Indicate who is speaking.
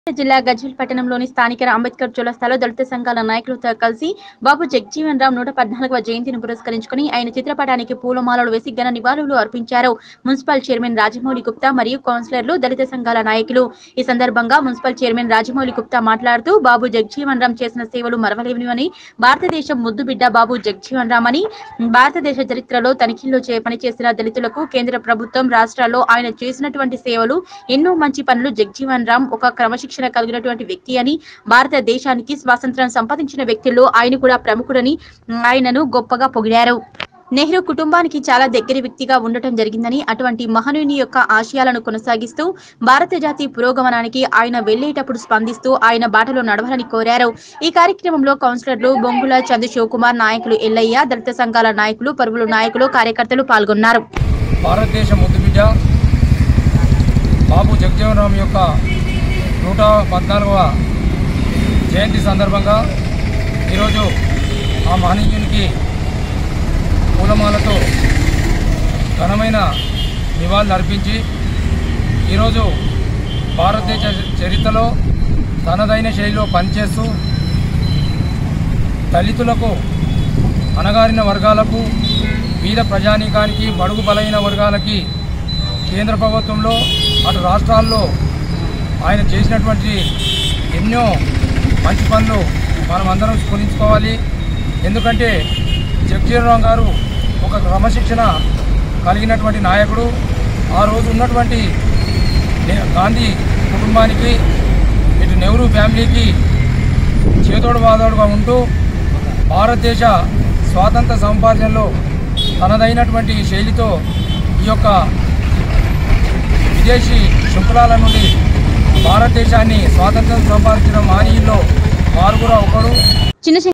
Speaker 1: జిల్లా గజ్వెల్ పట్టణంలోని స్థానిక అంబేద్కర్ చౌరస్తాలో దళిత సంఘాల నాయకులతో కలిసి బాబు జగజీవన్ రామ్ నూట పద్నాలుగవ జయంతిని పురస్కరించుకుని ఆయన చిత్రపటానికి పూలమాలలు వేసి ఘన నివాళులు అర్పించారు మున్సిపల్ చైర్మన్ రాజమౌళి గుప్తా మరియు కౌన్సిలర్లు దళిత సంఘాల నాయకులు ఈ సందర్భంగా మున్సిపల్ చైర్మన్ రాజమౌళి గుప్తా మాట్లాడుతూ బాబు జగజీవన్ రామ్ చేసిన సేవలు మరవలేనివని భారతదేశం ముద్దు బిడ్డ బాబు జగజీవన్ రామ్ అని భారతదేశ చరిత్రలో తనిఖీల్లో చే పనిచేసిన దళితులకు కేంద్ర ప్రభుత్వం రాష్ట్రాల్లో ఆయన చేసినటువంటి సేవలు ఎన్నో మంచి పనులు జగజీవన్ రామ్ ఒక క్రమశిక్షణ కలిగినటువంటి వ్యక్తి అని భారతదేశానికి స్వాతంత్రం సంపాదించిన వ్యక్తుల్లో ఆయన కూడా ప్రముఖుడని ఆయనను గొప్పగా పొగిడారు నెహ్రూ కుటుంబానికి చాలా దగ్గర వ్యక్తిగా ఉండటం జరిగిందని అటువంటి మహనీయుని యొక్క ఆశయాలను కొనసాగిస్తూ భారత జాతి పురోగమనానికి ఆయన వెళ్లేటప్పుడు స్పందిస్తూ ఆయన బాటలో నడవాలని కోరారు ఈ కార్యక్రమంలో కౌన్సిలర్లు బొంగుల చందు శివకుమార్ నాయకులు ఎల్లయ్య దళిత సంఘాల నాయకులు పరువులు నాయకులు కార్యకర్తలు పాల్గొన్నారు
Speaker 2: భారతదేశ ముద్దుబిడ్డ బాబు జగజీవన్ రామ్ యొక్క నూట పద్నాలుగవ జయంతి సందర్భంగా ఈరోజు ఆ మహనీయునికి పూలమాలతో ఘనమైన నివాళులు అర్పించి ఈరోజు భారతదేశ చరిత్రలో తనదైన శైలిలో పనిచేస్తూ దళితులకు అణగారిన వర్గాలకు బీద ప్రజానీకానికి బడుగు బలైన వర్గాలకి కేంద్ర ప్రభుత్వంలో అటు రాష్ట్రాల్లో ఆయన చేసినటువంటి ఎన్నో మంచి పనులు మనం అందరం స్మరించుకోవాలి ఎందుకంటే జగజీవనరావు గారు ఒక క్రమశిక్షణ కలిగినటువంటి నాయకుడు ఆ రోజు ఉన్నటువంటి నే- గాంధీ కుటుంబానికి ఇటు నెహ్రూ ఫ్యామిలీకి చేదోడు వాదోడుగా ఉంటూ భారతదేశ స్వాతంత్ర సంపాదనలో తనదైనటువంటి శైలితో ఈ యొక్క విదేశీ శృంఖలాల నుండి భారతదేశాన్ని స్వాతంత్రం సంపాదించిన మానీయుల్లో వారు కూడా ఒకడు
Speaker 1: చిన్న